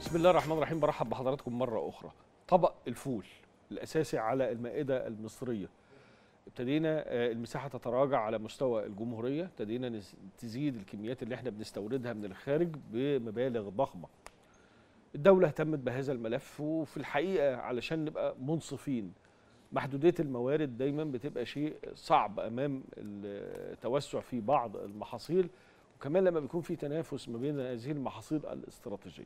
بسم الله الرحمن الرحيم برحب بحضراتكم مرة أخرى طبق الفول الأساسي على المائدة المصرية ابتدينا آه، المساحة تتراجع على مستوى الجمهورية ابتدينا نز- تزيد الكميات اللي احنا بنستوردها من الخارج بمبالغ ضخمة الدولة اهتمت بهذا الملف وفي الحقيقة علشان نبقى منصفين محدودية الموارد دايما بتبقى شيء صعب أمام التوسع في بعض المحاصيل وكمان لما بيكون في تنافس ما بين هذه المحاصيل الاستراتيجية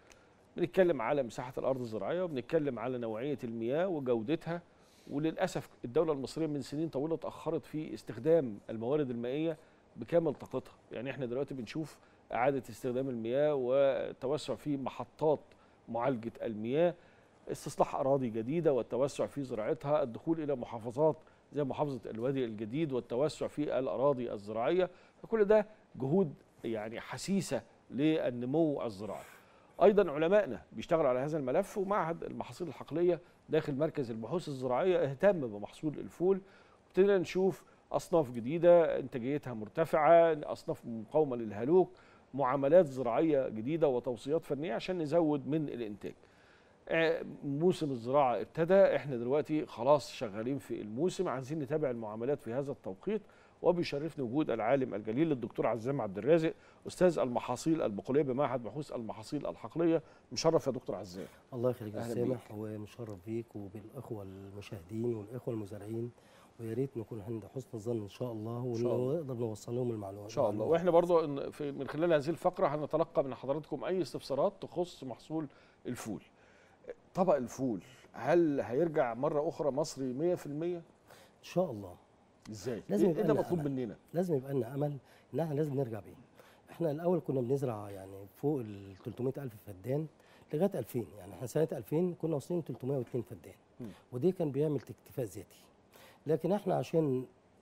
بنتكلم على مساحة الأرض الزراعية وبنتكلم على نوعية المياه وجودتها وللأسف الدولة المصرية من سنين طويلة اتأخرت في استخدام الموارد المائية بكامل طاقتها يعني احنا دلوقتي بنشوف إعادة استخدام المياه والتوسع في محطات معالجة المياه استصلاح أراضي جديدة والتوسع في زراعتها الدخول إلى محافظات زي محافظة الوادي الجديد والتوسع في الأراضي الزراعية فكل ده جهود يعني حسيسة للنمو الزراعي ايضا علمائنا بيشتغلوا على هذا الملف ومعهد المحاصيل الحقليه داخل مركز البحوث الزراعيه اهتم بمحصول الفول ابتدينا نشوف اصناف جديده انتاجيتها مرتفعه اصناف مقاومه للهلوك معاملات زراعيه جديده وتوصيات فنيه عشان نزود من الانتاج آه، موسم الزراعه ابتدى احنا دلوقتي خلاص شغالين في الموسم عايزين نتابع المعاملات في هذا التوقيت وبيشرفني وجود العالم الجليل الدكتور عزام عبد الرازق استاذ المحاصيل البقوليه بمعهد بحوث المحاصيل الحقليه مشرف يا دكتور عزام الله يخليك يا أهلا سامح ومشرف بيك وبالاخوه المشاهدين والاخوه المزارعين ويا ريت نكون عند حسن الظن ان شاء الله شاء الله. ونقدر نوصل لهم المعلومات ان شاء الله واحنا برضو إن في من خلال هذه الفقره هنتلقى من حضراتكم اي استفسارات تخص محصول الفول طبق الفول هل هيرجع مره اخرى مصري 100% ان شاء الله ازاي لازم ايه يبقى ده لنا مطلوب أمل. مننا لازم يبقى لنا امل ان احنا لازم نرجع بيه احنا الاول كنا بنزرع يعني فوق ال 300 الف فدان لغايه 2000 يعني احنا سنه 2000 كنا واصلين 302 فدان مم. ودي كان بيعمل اكتفاء ذاتي لكن احنا عشان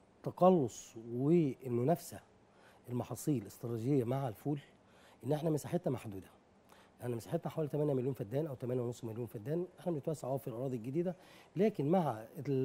تقلص والمنافسه المحاصيل الاستراتيجيه مع الفول ان احنا مساحتنا محدوده يعني مساحتنا حوالي 8 مليون فدان او 8.5 مليون فدان احنا بنتوسع أهو في الاراضي الجديده لكن مع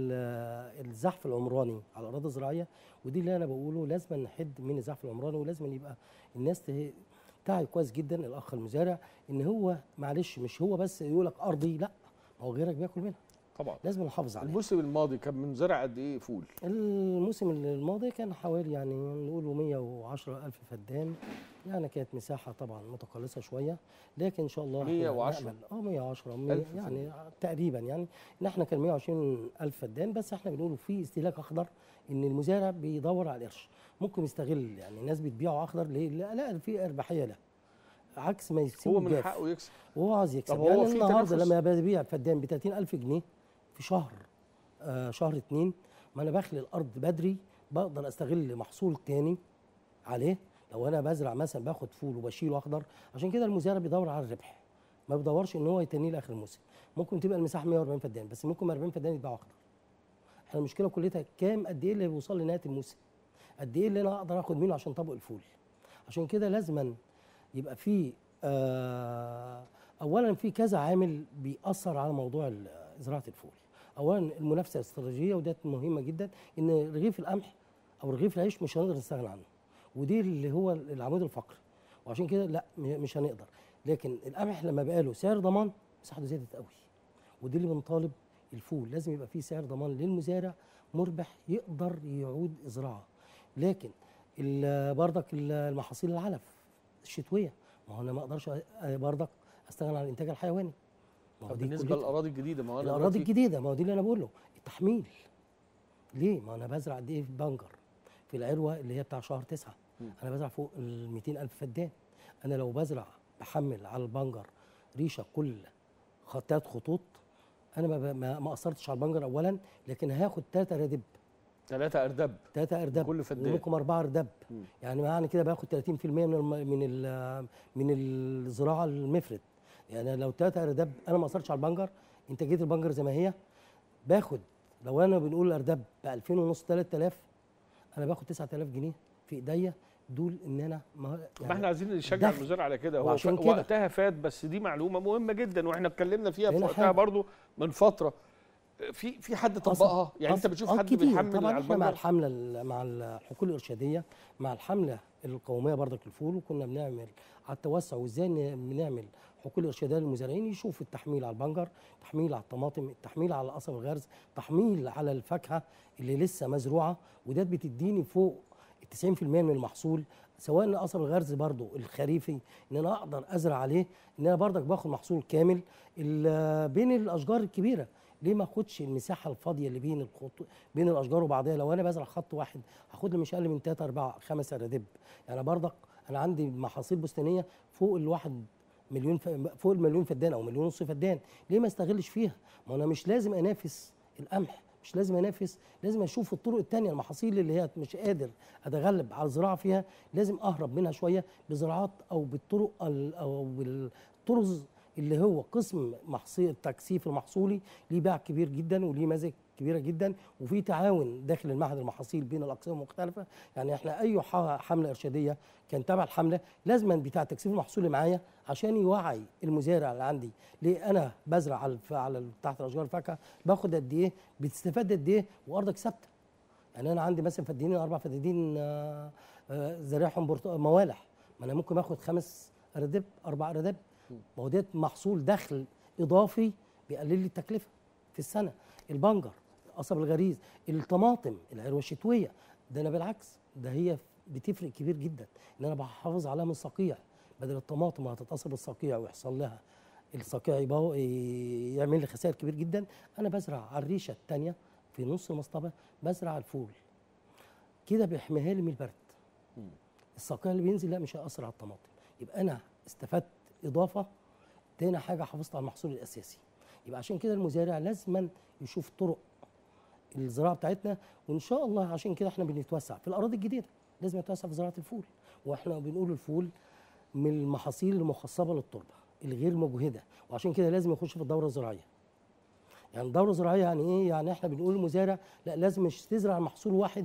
ال- الزحف العمراني على الاراضي الزراعيه ودي اللي انا بقوله لازم نحد من الزحف العمراني ولازم يبقى الناس ته- تعي كويس جدا الاخ المزارع ان هو معلش مش هو بس يقول لك ارضي لا ما هو غيرك بياكل منها طبعا لازم نحافظ عليها الموسم الماضي كان من زرع قد ايه فول الموسم الماضي كان حوالي يعني نقول 110 ألف فدان يعني كانت مساحة طبعا متقلصة شوية لكن إن شاء الله إحنا 110 نأمل- اه 110 100 ألف يعني تقريبا يعني إن إحنا كان 120 ألف فدان بس إحنا بنقول في استهلاك أخضر إن المزارع بيدور على القرش ممكن يستغل يعني الناس بتبيعه أخضر ليه؟ لا, لا في أرباحية له عكس ما يسيبه هو من جاف. حقه يكسب وهو عايز يكسب طب هو يعني في النهارده تنافس؟ لما ببيع فدان ب 30000 جنيه في شهر آه شهر اتنين ما انا بخلي الارض بدري بقدر استغل محصول تاني عليه لو انا بزرع مثلا باخد فول وبشيله اخضر عشان كده المزارع بيدور على الربح ما بيدورش ان هو يتنيه لاخر الموسم ممكن تبقى المساحه 140 فدان بس ممكن 40 فدان يتباعوا اخضر احنا المشكله كلها كام قد ايه اللي بيوصل لنهايه الموسم قد ايه اللي انا اقدر اخد منه عشان طبق الفول عشان كده لازما يبقى في آه اولا في كذا عامل بيأثر على موضوع ال- زراعه الفول اولا المنافسه الاستراتيجيه وده مهمه جدا ان رغيف القمح او رغيف العيش مش هنقدر نستغنى عنه ودي اللي هو العمود الفقري وعشان كده لا م- مش هنقدر لكن القمح لما بقى له سعر ضمان مساحته زادت قوي ودي اللي بنطالب الفول لازم يبقى فيه سعر ضمان للمزارع مربح يقدر يعود زراعه لكن ال- برضك ال- المحاصيل العلف الشتويه ما هو انا ما اقدرش أ- برضك استغنى عن الانتاج الحيواني ما هو طب دي بالنسبه كلها- للاراضي الجديده ما هو انا الاراضي دلوقتي- الجديده ما هو دي اللي انا بقوله التحميل ليه ما انا بزرع قد ايه في بنجر في العروه اللي هي بتاع شهر تسعة مم. انا بزرع فوق ال 200 الف فدان انا لو بزرع بحمل على البنجر ريشه كل خطات خطوط انا ما ب- ما ما اثرتش على البنجر اولا لكن هاخد ثلاثه ردب ثلاثه اردب ثلاثه اردب كل فدان. وممكن اربعه اردب مم. يعني معنى كده باخد 30% من الم... من ال... من الزراعه المفرد يعني لو ثلاثه اردب انا ما اثرتش على البنجر انتاجيه البنجر زي ما هي باخد لو انا بنقول الاردب ب 2000 ونص 3000 انا باخد 9000 جنيه في ايديا دول ان انا ما ما احنا عايزين نشجع دخل. المزارع على كده هو وعشان ف... كده- وقتها فات بس دي معلومه مهمه جدا واحنا اتكلمنا فيها في هنا وقتها حاجة. برضو من فتره في في حد أصل- طبقها يعني انت أصل- بتشوف آه حد كتير. بيحمل طبعا على احنا مع البنجر الحمله ال- مع الحقول الارشاديه مع الحمله القوميه برضك للفول وكنا بنعمل على التوسع وازاي ن- بنعمل حقول ارشاديه للمزارعين يشوف التحميل على البنجر تحميل على الطماطم التحميل على قصب الغرز تحميل على الفاكهه اللي لسه مزروعه وده بتديني فوق 90% من المحصول سواء قصب الغرز برضو الخريفي ان انا اقدر ازرع عليه ان انا برضك باخد محصول كامل ال- بين الاشجار الكبيره ليه ما اخدش المساحه الفاضيه اللي بين الخط بين الاشجار وبعضها لو انا بزرع خط واحد هاخد لي مش اقل من 3 4 5 اردب يعني برضك انا عندي محاصيل بستانيه فوق الواحد مليون ف... فوق المليون فدان او مليون ونص فدان ليه ما استغلش فيها ما انا مش لازم انافس القمح مش لازم انافس لازم اشوف الطرق التانية المحاصيل اللي هي مش قادر اتغلب على الزراعه فيها لازم اهرب منها شويه بزراعات او بالطرق ال- او بالطرز اللي هو قسم محصول التكثيف المحصولي ليه باع كبير جدا وليه مزايا كبيره جدا وفي تعاون داخل المعهد المحاصيل بين الاقسام المختلفه يعني احنا اي ح- حمله ارشاديه كان تبع الحمله لازما بتاع التكثيف المحصولي معايا عشان يوعي المزارع اللي عندي ليه انا بزرع على الف- على ال- تحت الاشجار الفاكهه باخد قد ايه بتستفاد قد ايه وارضك ثابته يعني انا عندي مثلا فدانين اربع فدانين آه، آه، زارعهم برتق- موالح ما انا ممكن اخد خمس اردب اربع اردب ما هو ده محصول دخل اضافي بيقلل لي التكلفه في السنه البنجر قصب الغريز الطماطم العروه الشتويه ده انا بالعكس ده هي بتفرق كبير جدا ان انا بحافظ عليها من الصقيع بدل الطماطم ما هتتاثر بالصقيع ويحصل لها الصقيع يبقى يعمل لي خسائر كبير جدا انا بزرع على الريشه الثانيه في نص المصطبه بزرع الفول كده بيحميها لي من البرد الصقيع اللي بينزل لا مش هيأثر على الطماطم يبقى انا استفدت اضافه تاني حاجه حافظت على المحصول الاساسي يبقى عشان كده المزارع لازما يشوف طرق الزراعه بتاعتنا وان شاء الله عشان كده احنا بنتوسع في الاراضي الجديده لازم نتوسع في زراعه الفول واحنا بنقول الفول من المحاصيل المخصبه للتربه الغير مجهده وعشان كده لازم يخش في الدوره الزراعيه يعني الدوره الزراعيه يعني ايه يعني احنا بنقول للمزارع لا لازم مش تزرع محصول واحد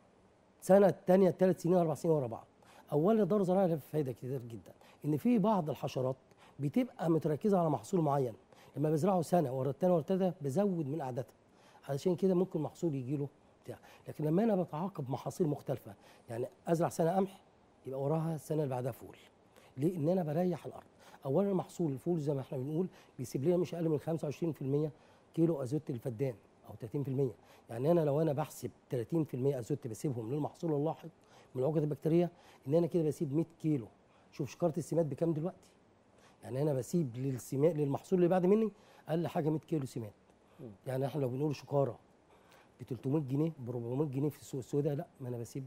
سنه الثانيه ثلاث سنين اربع سنين ورا بعض اولا الدوره الزراعيه لها فايده كتير جدا ان في بعض الحشرات بتبقى متركزه على محصول معين لما بزرعه سنه ورا الثانيه ورا الثالثه بزود من اعدادها علشان كده ممكن محصول يجي له بتاع لكن لما انا بتعاقب محاصيل مختلفه يعني ازرع سنه قمح يبقى وراها السنه اللي بعدها فول ليه ان انا بريح الارض اولا محصول الفول زي ما احنا بنقول بيسيب لنا مش اقل من 25% كيلو ازوت الفدان او 30% يعني انا لو انا بحسب 30% ازوت بسيبهم للمحصول اللاحق من العقد البكتيريه ان انا كده بسيب 100 كيلو شوف شكاره السماد بكام دلوقتي يعني انا بسيب للسماد للمحصول اللي بعد مني اقل حاجه 100 كيلو سماد يعني احنا لو بنقول شكاره ب 300 جنيه ب 400 جنيه في السوق السوداء لا ما انا بسيب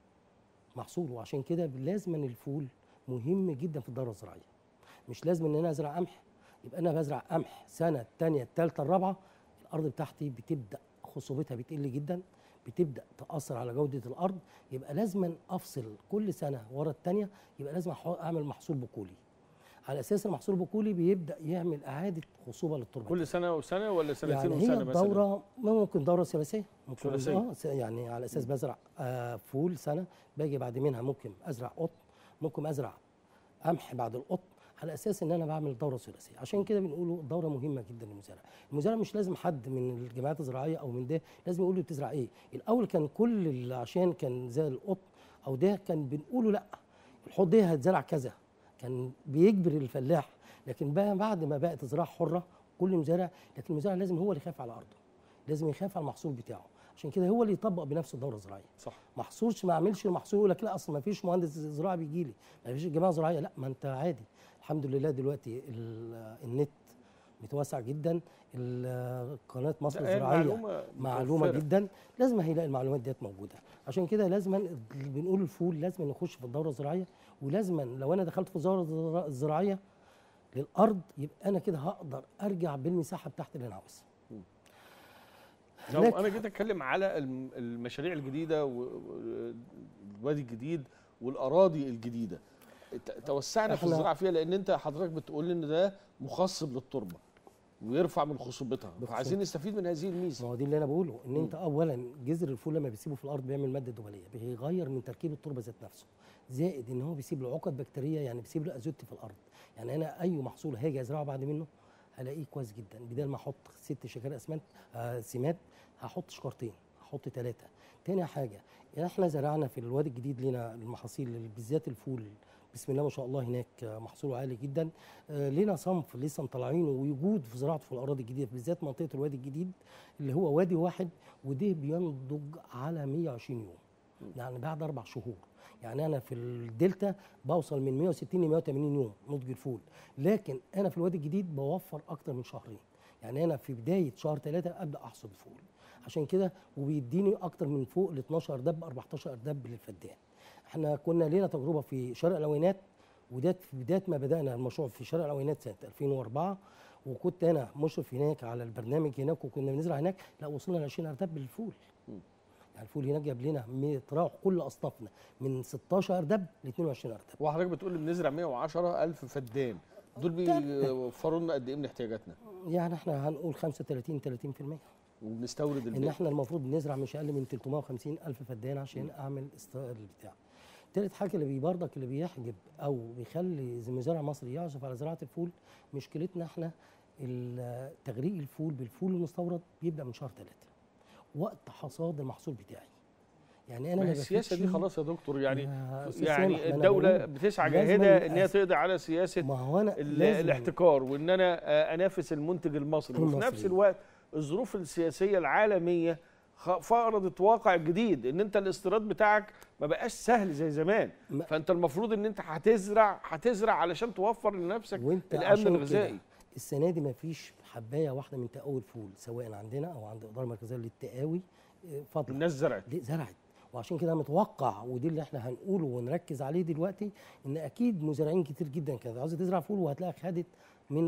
محصول وعشان كده لازم الفول مهم جدا في الدوره الزراعيه مش لازم ان انا ازرع قمح يبقى انا بزرع قمح سنه الثانيه الثالثه الرابعه الارض بتاعتي بتبدا خصوبتها بتقل جدا بتبدا تاثر على جوده الارض يبقى لازم افصل كل سنه ورا الثانيه يبقى لازم أح- اعمل محصول بقولي على اساس المحصول البقولي بيبدا يعمل اعاده خصوبه للتربه كل سنه وسنه ولا سنتين يعني هي وسنه مثلا الدوره ممكن دوره ثلاثيه ممكن ثلاثية. اه س- يعني على اساس بزرع آه فول سنه باجي بعد منها ممكن ازرع قطن ممكن ازرع قمح بعد القطن على اساس ان انا بعمل دوره ثلاثيه عشان كده بنقولوا الدوره مهمه جدا للمزارع المزارع مش لازم حد من الجمعيات الزراعيه او من ده لازم يقول له بتزرع ايه الاول كان كل اللي عشان كان زي القطن او ده كان بنقوله لا الحوض ده هتزرع كذا كان بيجبر الفلاح لكن بقى بعد ما بقت زراعه حره كل مزارع لكن المزارع لازم هو اللي يخاف على ارضه لازم يخاف على المحصول بتاعه عشان كده هو اللي يطبق بنفسه الدوره الزراعيه صح محصولش ما اعملش المحصول يقول لك لا اصل ما فيش مهندس زراعي بيجي لي ما فيش جماعه زراعيه لا ما انت عادي الحمد لله دلوقتي ال- النت متوسع جدا ال- قناه مصر ده الزراعيه معلومه معلومه متوفرة. جدا لازم هيلاقي المعلومات ديت موجوده عشان كده لازم بنقول الفول لازم نخش في الدوره الزراعيه ولازم لو انا دخلت في الدوره الزرا- الزراعيه للارض يبقى انا كده هقدر ارجع بالمساحه بتاعتي اللي انا عاوزها لو لكن- انا جيت اتكلم على الم- المشاريع الجديده والوادي الجديد والاراضي الجديده ت- توسعنا في إحنا- الزراعه فيها لان انت حضرتك بتقول ان ده مخصب للتربه ويرفع من خصوبتها بخصوب. فعايزين نستفيد من هذه ما الميزه هو دي اللي انا بقوله ان انت اولا جذر الفول لما بيسيبه في الارض بيعمل ماده دبليه بيغير من تركيب التربه ذات نفسه زائد ان هو بيسيب له عقد بكتيريه يعني بيسيب له ازوت في الارض يعني انا اي محصول هاجي ازرعه بعد منه هلاقيه كويس جدا بدل ما احط ست شكار اسمنت آه سمات هحط شكارتين هحط ثلاثه تاني حاجه احنا زرعنا في الوادي الجديد لنا المحاصيل بالذات الفول بسم الله ما شاء الله هناك آه، محصوله عالي جدا آه، لنا صنف لسه مطلعينه ويجود في زراعته في الاراضي الجديده بالذات منطقه الوادي الجديد اللي هو وادي واحد وده بينضج على 120 يوم يعني بعد اربع شهور يعني انا في الدلتا بوصل من 160 ل 180 يوم نضج الفول لكن انا في الوادي الجديد بوفر اكتر من شهرين يعني انا في بدايه شهر ثلاثة ابدا احصد فول عشان كده وبيديني اكتر من فوق ال 12 دب 14 دب للفدان احنا كنا لينا تجربه في شرق العوينات وده في بدايه ما بدانا المشروع في شرق العوينات سنه 2004 وكنت انا مشرف هناك على البرنامج هناك وكنا بنزرع هناك لا وصلنا ل 20 ارداب بالفول يعني الفول هناك جاب لنا متراوح كل اصنافنا من 16 ارداب ل 22 ارداب وحضرتك بتقول لي بنزرع 110 الف فدان دول بيوفروا لنا قد ايه من احتياجاتنا يعني احنا هنقول 35 30% وبنستورد ان الباقي احنا المفروض نزرع مش اقل من 350 الف فدان عشان اعمل استواء البتاع تالت حاجه اللي بي برضك اللي بيحجب او بيخلي زي مزارع مصري يعزف على زراعه الفول مشكلتنا احنا ال- تغريق الفول بالفول المستورد بيبدا من شهر ثلاثة وقت حصاد المحصول بتاعي يعني انا ما هي ما السياسه دي بفيدش- خلاص يا دكتور يعني يا أستاذ سامح، ما يعني أنا الدوله بقول بتسعى لازم جاهده ان هي يبقى- تقضي على سياسه ما هو انا ال- لازم الاحتكار وان انا آه، انافس المنتج المصري وفي المصري. نفس الوقت الظروف السياسيه العالميه خ- فرضت واقع جديد ان انت الاستيراد بتاعك ما بقاش سهل زي زمان ما- فانت المفروض ان انت هتزرع هتزرع علشان توفر لنفسك وانت الامن عشان كده الغذائي السنه دي ما فيش حبايه واحده من تقاوي الفول سواء عندنا او عند الاداره المركزيه للتقاوي آه، فضلا الناس زرعت دي زرعت وعشان كده متوقع ودي اللي احنا هنقوله ونركز عليه دلوقتي ان اكيد مزارعين كتير جدا كانت عاوزه تزرع فول وهتلاقي خدت من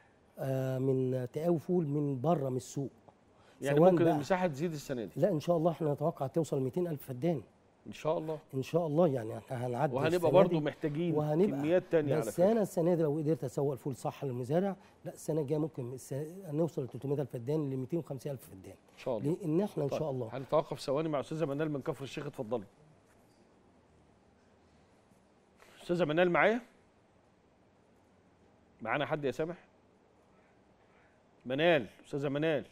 آه من تقاوي فول من بره من السوق يعني سواء ممكن بقى- المساحه تزيد السنه دي لا ان شاء الله احنا نتوقع توصل 200 الف فدان ان شاء الله ان شاء الله يعني احنا هنعدي وهنبقى السنة برضو دي محتاجين وهنبقى كميات تانية على بس فكره انا السنه دي لو قدرت اسوق الفول صح للمزارع لا السنه الجايه ممكن الس- نوصل ل 300 الف فدان ل 250 الف فدان ان شاء الله لان احنا ان طيب، شاء الله هنتوقف ثواني مع استاذه منال من كفر الشيخ اتفضلي استاذه منال معايا معانا حد يا سامح منال استاذه منال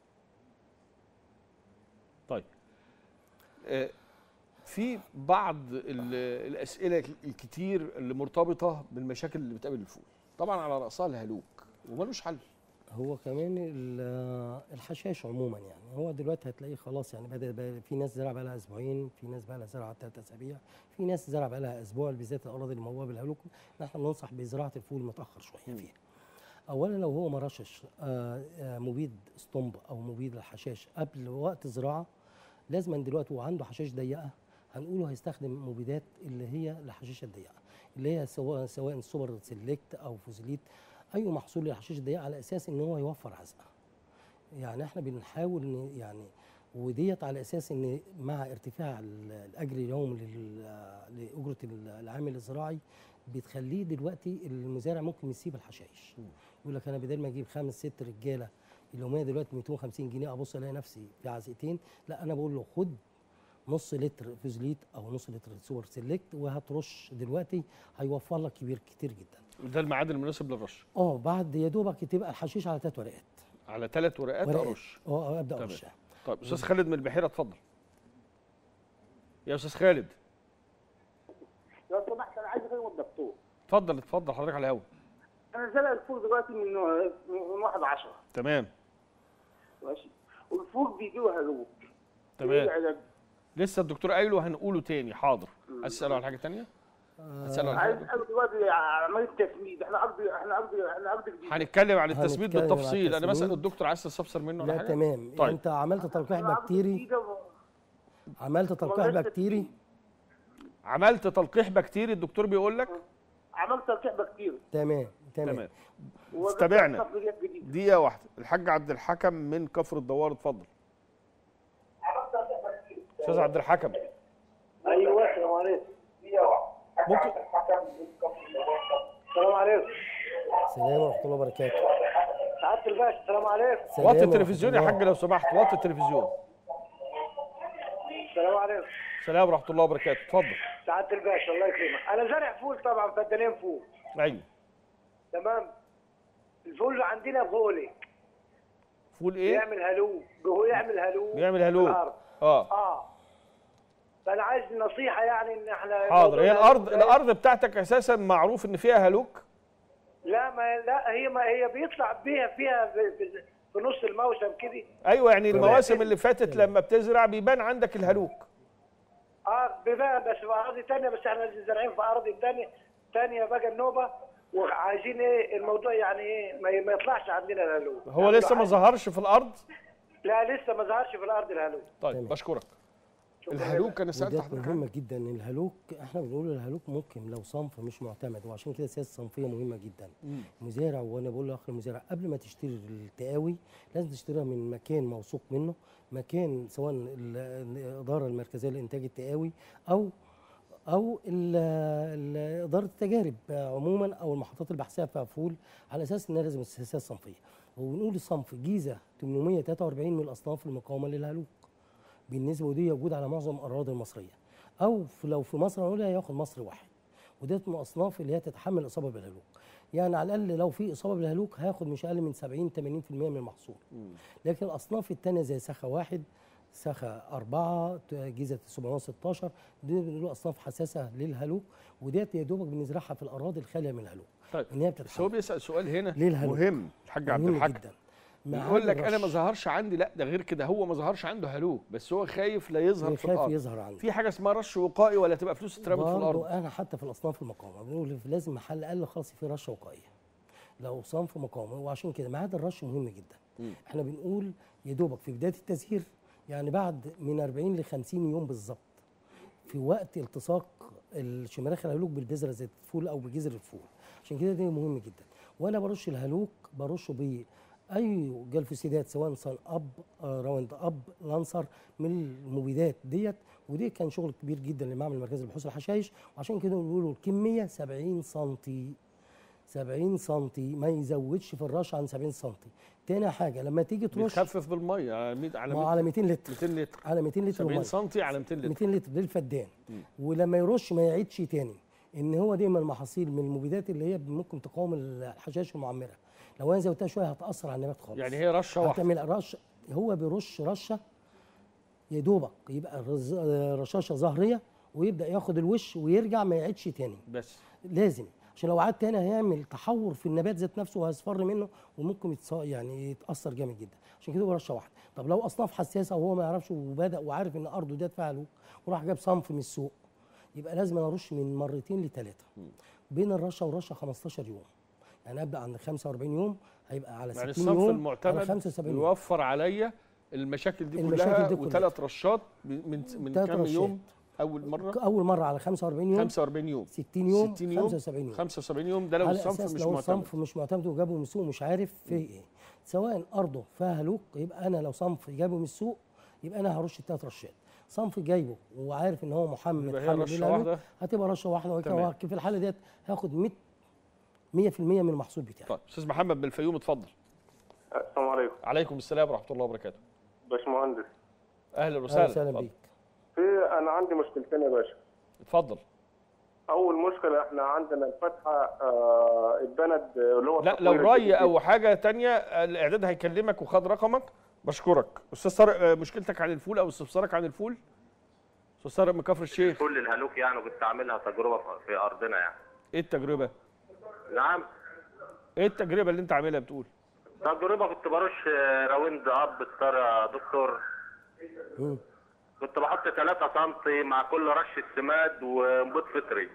طيب آه، في بعض ال- الاسئله الكتير اللي مرتبطه بالمشاكل اللي بتقابل الفول طبعا على راسها الهلوك وملوش حل هو كمان ال- الحشاش عموما يعني هو دلوقتي هتلاقيه خلاص يعني بدا بقى في ناس زرع بقى لها اسبوعين في ناس بقى لها زرع ثلاث اسابيع في ناس زرع بقى لها اسبوع بالذات الاراضي الموابه بالهلوك نحن بننصح بزراعه الفول متاخر شويه مم. فيها اولا لو هو ما رشش آه، آه، مبيد ستومب او مبيد الحشاش قبل وقت زراعه لازما دلوقتي وعنده حشاش ضيقه هنقوله هيستخدم مبيدات اللي هي الحشيشه الضيقه اللي هي سواء سواء سوبر سيلكت او فوزليت اي محصول للحشيش الضيقه على اساس ان هو يوفر عزقه يعني احنا بنحاول ن- يعني وديت على اساس ان مع ارتفاع ال- الاجر اليوم لل- لاجره ال- العامل الزراعي بتخليه دلوقتي المزارع ممكن يسيب الحشائش مم. يقول لك انا بدل ما اجيب خمس ست رجاله اليوميه دلوقتي 250 جنيه ابص الاقي نفسي في عزقتين لا انا بقول له خد نص لتر فوزليت او نص لتر سوبر سيلكت وهترش دلوقتي هيوفر لك كبير كتير جدا ده الميعاد المناسب للرش اه بعد يا دوبك تبقى الحشيش على ثلاث ورقات على ثلاث ورقات ورقات. ارش اه ابدا تمام. ارشها طيب استاذ خالد من البحيره اتفضل يا استاذ خالد لو سمحت انا عايز اكلم الدكتور اتفضل اتفضل حضرتك على الهوا انا زرع الفول دلوقتي من من 1 10 تمام ماشي والفول بيجي له هلوك ايه تمام العلاج؟ لسه الدكتور قايله هنقوله تاني حاضر عايز تساله على حاجه تانية هتساله على عايز حاجه اسال دلوقتي على عمليه تسميد احنا ارض احنا ارض احنا ارض جديده هنتكلم عن التسميد هنتكلم عن بالتفصيل انا بسال التسميد. الدكتور عايز تستفسر منه على لا حاجه تمام طيب. انت عملت تلقيح إحنا أرض بكتيري جديدة و- عملت تلقيح والله بكتيري عملت تلقيح بكتيري الدكتور بيقول لك عملت تلقيح بكتيري تمام تمام, تمام وجبت استمعنا. تفريغات جديده دقيقه واحده الحاج عبد الحكم من كفر الدوار اتفضل استاذ عبد الحكم ايوه السلام عليكم ممكن السلام عليكم سلام ورحمه الله وبركاته سعاده الباشا السلام عليكم سلام وطي ورحمة التلفزيون يا الله. حاج لو سمحت وطي التلفزيون السلام عليكم سلام ورحمه الله وبركاته اتفضل سعاده الباشا الله يكرمك انا زارع فول طبعا فدانين فول ايوه تمام الفول عندنا بهولي فول ايه بيعمل هلو هو يعمل هلو بيعمل في هلو الارض اه اه فانا عايز نصيحه يعني ان احنا حاضر هي موضوع الارض الهلو ده- الارض بتاعتك اساسا معروف ان فيها هلوك لا ما لا هي ما هي بيطلع بيها فيها في, في, في نص الموسم كده ايوه يعني المواسم اللي فاتت لما بتزرع بيبان عندك الهلوك اه بيبقى بس في اراضي ثانيه بس احنا زارعين في اراضي ثانيه ثانيه بقى النوبه وعايزين ايه الموضوع يعني ايه ما, ما يطلعش عندنا الهلو هو يعني لسه ما عايز- ظهرش في الارض لا لسه ما ظهرش في الارض الهلو طيب تمام. بشكرك شكراً الهلوك انا سالت وديت حضرتك مهمه جدا الهلوك احنا بنقول الهلوك ممكن لو صنف مش معتمد وعشان كده السياسه الصنفيه مهمه جدا مزارع وانا بقول لاخر المزارع قبل ما تشتري التقاوي لازم تشتريها من مكان موثوق منه مكان سواء ال- الاداره المركزيه لانتاج التقاوي او او ال- ال- اداره التجارب عموما او المحطات البحثيه في فول على اساس انها لازم السياسه الصنفيه وبنقول الصنف جيزه 843 من الاصناف المقاومه للهلوك بالنسبه ودي موجود على معظم الاراضي المصريه او في لو في مصر هنقول هياخد مصر واحد وديت من الاصناف اللي هي تتحمل الاصابه بالهلوك يعني على الاقل لو في اصابه بالهلوك هياخد مش اقل من 70 80% من المحصول لكن الاصناف الثانيه زي سخا واحد سخا أربعة جيزة 716 دي بنقول أصناف حساسة للهلوك وديت يا دوبك بنزرعها في الأراضي الخالية من الهلوك طيب إن هي بس هو بتتحمل بيسال سؤال هنا ليه الهلوك؟ مهم الحاج عبد مهم الحكم جدا مع يقول هذا لك انا ما الرش ظهرش عندي لا ده غير كده هو ما ظهرش عنده هلوك بس هو خايف لا يظهر في خايف الارض يظهر عنده في حاجه اسمها رش وقائي ولا تبقى فلوس اترمت في برضه الارض انا حتى في الاصناف المقاومه بنقول لازم محل اقل خالص فيه رشه وقائيه لو صنف مقاومه وعشان كده ميعاد الرش مهم جدا مم. احنا بنقول يا دوبك في بدايه التزهير يعني بعد من 40 ل 50 يوم بالظبط في وقت التصاق الشماريخ الهلوك بالبذره زي الفول او بجذر الفول عشان كده ده مهم جدا وانا برش الهلوك برشه ب اي جلفوسيدات سواء صن اب آه، راوند اب لانسر من المبيدات ديت ودي كان شغل كبير جدا لمعمل مركز البحوث الحشائش وعشان كده بنقولوا الكميه 70 سم 70 سم ما يزودش في الرش عن 70 سم تاني حاجه لما تيجي ترش بيخفف بالميه على 100 على ما 100 على 200 لتر 200 لتر على 200 لتر 70 ميه سم على 200 لتر 200 لتر للفدان مم. ولما يرش ما يعيدش تاني ان هو دايما المحاصيل من المبيدات اللي هي ممكن تقاوم الحشائش المعمره لو انا زودتها شويه هتاثر على النبات خالص يعني هي رشه واحده هتعمل رش هو بيرش رشه يا دوبك يبقى رز- رشاشه ظهريه ويبدا ياخد الوش ويرجع ما يعيدش تاني بس لازم عشان لو عاد تاني هيعمل تحور في النبات ذات نفسه وهيصفر منه وممكن يتص... يعني يتاثر جامد جدا عشان كده هو رشه واحده طب لو اصناف حساسه وهو ما يعرفش وبدا وعارف ان ارضه ديت فيها هلوك وراح جاب صنف من السوق يبقى لازم أنا ارش من مرتين لثلاثه بين الرشه والرشه 15 يوم يعني ابدا عند 45 يوم هيبقى على 60 يعني الصنف يوم على المعتمد 75 يوم يوفر عليا المشاكل دي المشاكل كلها دي كلها. وثلاث رشات من من تلات كام رشات. يوم اول مره اول مره على 45 يوم 45 يوم 60 يوم 60 يوم 75 يوم 75 يوم ده لو على الصنف اساس مش لو معتمد الصنف مش معتمد وجابه من السوق مش عارف فيه ايه سواء ارضه فيها هلوك يبقى انا لو صنف جابه من السوق يبقى انا هرش الثلاث رشات صنف جايبه وعارف ان هو محمد يبقى هي حامل رشة للهلوك، واحدة. هتبقى رشه واحده وهيك- تمام. في الحاله ديت هاخد 100 100% من المحصول بتاعي طيب استاذ محمد من الفيوم اتفضل السلام عليكم عليكم السلام ورحمه الله وبركاته باشمهندس اهلا اهلا وسهلا وسهلا اتفضل. بيك في انا عندي مشكلتين يا باشا اتفضل اول مشكله احنا عندنا الفتحه آه اتبنت اللي هو لا لو التطوير ري الجديد. او حاجه تانية الاعداد هيكلمك وخد رقمك بشكرك استاذ طارق آه، مشكلتك عن الفول او استفسارك عن الفول استاذ طارق من كفر الشيخ كل الهلوك يعني كنت عاملها تجربه في- في ارضنا يعني ايه التجربه نعم ايه التجربه اللي انت عاملها بتقول تجربه كنت برش راوند اب ستار يا دكتور مم. كنت بحط 3 سم مع كل رشه سماد ومبيض فطري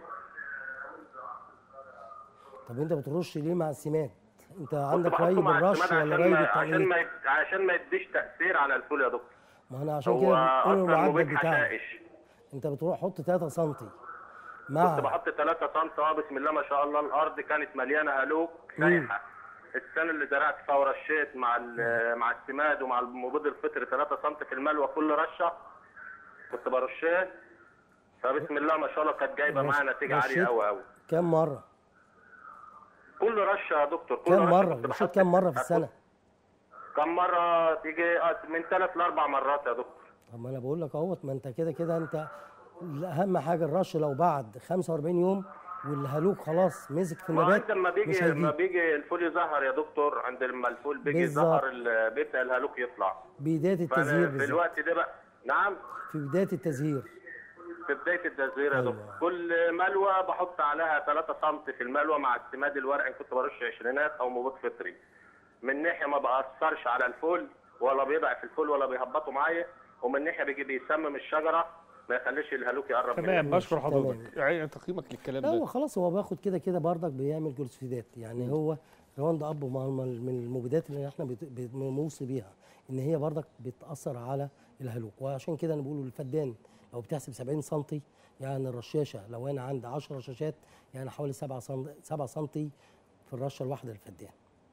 طب انت بترش ليه مع السماد انت كنت عندك بحطه ري مع بالرش السماد ولا عشان ري ما عشان بالتنقيط ما يد- عشان ما يديش تاثير على الفول يا دكتور ما انا عشان هو كده بنقول اصلا المعدل مبيد بتاعك حشائش انت بتروح حط 3 سم كنت مع بحط 3 سم اه بسم الله ما شاء الله الارض كانت مليانه هلوك سايحه السنه اللي زرعت فيها ورشيت مع ال- مع السماد ومع المبيض الفطري 3 سم في الملوى كل رشه كنت برشاه فبسم الله ما شاء الله كانت جايبه رش- معايا نتيجه عاليه رشيت؟ قوي قوي كام مره كل رشه يا دكتور كل كام رشة مره كنت رشيت بحط- كام مره في السنه كم مره تيجي آه، من ثلاث لاربع مرات يا دكتور طب ما انا بقول لك اهوت ما انت كده كده انت اهم حاجه الرش لو بعد 45 يوم والهالوك خلاص مسك في ما النبات عند لما مش بيجي لما هيجيب بيجي الفول يظهر يا دكتور عند لما الفول بيجي بالظبط. يظهر ال- بيبدا الهالوك يطلع بدايه فانا التزهير في بالظبط الوقت ده بقى نعم في بدايه التزهير في بدايه التزهير يا أيوة. دكتور كل ملوى بحط عليها 3 سم في الملوى مع السماد الورقي كنت برش عشرينات او مبيض فطري من ناحيه ما بأثرش على الفول ولا بيضعف الفول ولا بيهبطه معايا ومن ناحيه بيجي بيسمم الشجره ما يخليش الهالوك يقرب تمام منه. بشكر تمام. حضرتك يعني تقييمك للكلام لا هو ده خلاص هو باخد كده كده بردك بيعمل جلوسفيدات يعني هو روند اب من من المبيدات اللي احنا بت- بت- بنوصي بيها ان هي بردك بتاثر على الهلوك وعشان كده انا بقول للفدان لو بتحسب 70 سم يعني الرشاشه لو انا عندي 10 رشاشات يعني حوالي 7 سم 7 سم في الرشه الواحده للفدان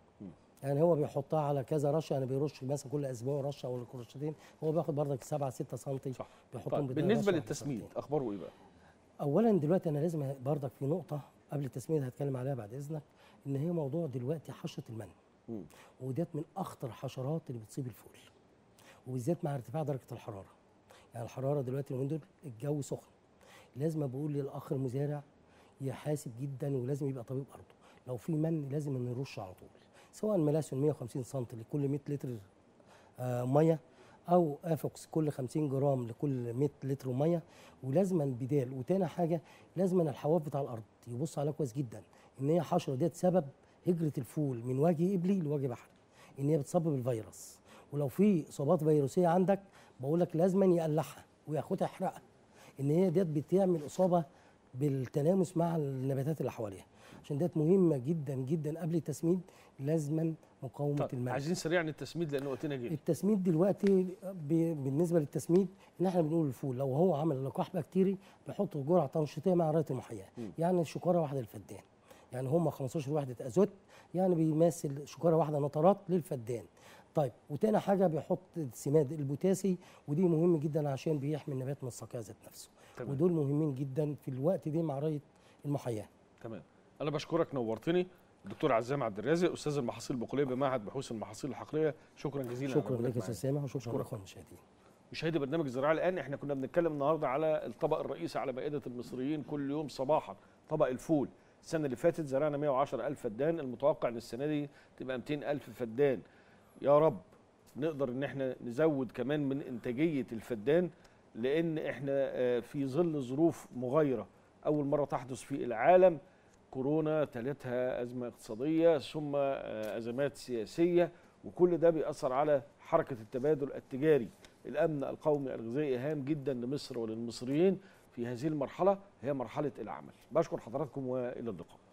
يعني هو بيحطها على كذا رشه يعني بيرش مثلا كل اسبوع رشه او رشتين هو بياخد بردك 7 6 سم صح بيحطهم طيب بدل بالنسبه رشة واحدة للتسميد سنتين. اخباره ايه بقى اولا دلوقتي انا لازم بردك في نقطه قبل التسميه هتكلم عليها بعد اذنك ان هي موضوع دلوقتي حشره المن مم. وديت من اخطر الحشرات اللي بتصيب الفول وبالذات مع ارتفاع درجه الحراره يعني الحراره دلوقتي اليومين دول الجو سخن لازم بقول للاخ المزارع يحاسب جدا ولازم يبقى طبيب ارضه لو في من لازم إنه يرش على طول سواء ملاسون 150 سم لكل 100 لتر آه ميه او افوكس كل 50 جرام لكل 100 لتر ميه ولازما بدال وتاني حاجه لازما الحواف بتاع الارض يبص عليها كويس جدا ان هي حشره ديت سبب هجره الفول من وجه ابلي لوجه بحري ان هي بتسبب الفيروس ولو في اصابات فيروسيه عندك بقول لك لازما يقلعها وياخدها يحرقها ان هي ديت بتعمل اصابه بالتلامس مع النباتات اللي حواليها عشان ديت مهمه جدا جدا قبل التسميد لازما مقاومه طيب الملح عايزين سريعا التسميد لان وقتنا جه التسميد دلوقتي ب- بالنسبه للتسميد ان احنا بنقول الفول لو هو عمل لقاح بكتيري نحط جرعه تنشيطيه مع رايه المحياه يعني شكاره واحده للفدان يعني هم 15 وحده ازوت يعني بيمثل شكاره واحده نطرات للفدان طيب وتاني حاجه بيحط السماد البوتاسي ودي مهم جدا عشان بيحمي النبات من الصقيع ذات نفسه تمام. ودول مهمين جدا في الوقت ده مع رايه المحياه تمام انا بشكرك نورتني دكتور عزام عبد الرازق استاذ المحاصيل البقوليه بمعهد بحوث المحاصيل الحقليه شكرا جزيلا على شكرا وجودك لك يا معانا. استاذ سامح وشكرا أشكرك. لاخوان المشاهدين مشاهدي برنامج الزراعه الان احنا كنا بنتكلم النهارده على الطبق الرئيسي على مائده المصريين كل يوم صباحا طبق الفول السنه اللي فاتت زرعنا 110 الف فدان المتوقع ان السنه دي تبقى 200 الف فدان يا رب نقدر ان احنا نزود كمان من انتاجيه الفدان لان احنا آه، في ظل ظروف مغايره اول مره تحدث في العالم كورونا تلتها ازمه اقتصاديه ثم آه، ازمات سياسيه وكل ده بيأثر على حركه التبادل التجاري الامن القومي الغذائي هام جدا لمصر وللمصريين في هذه المرحله هي مرحله العمل بشكر حضراتكم والى اللقاء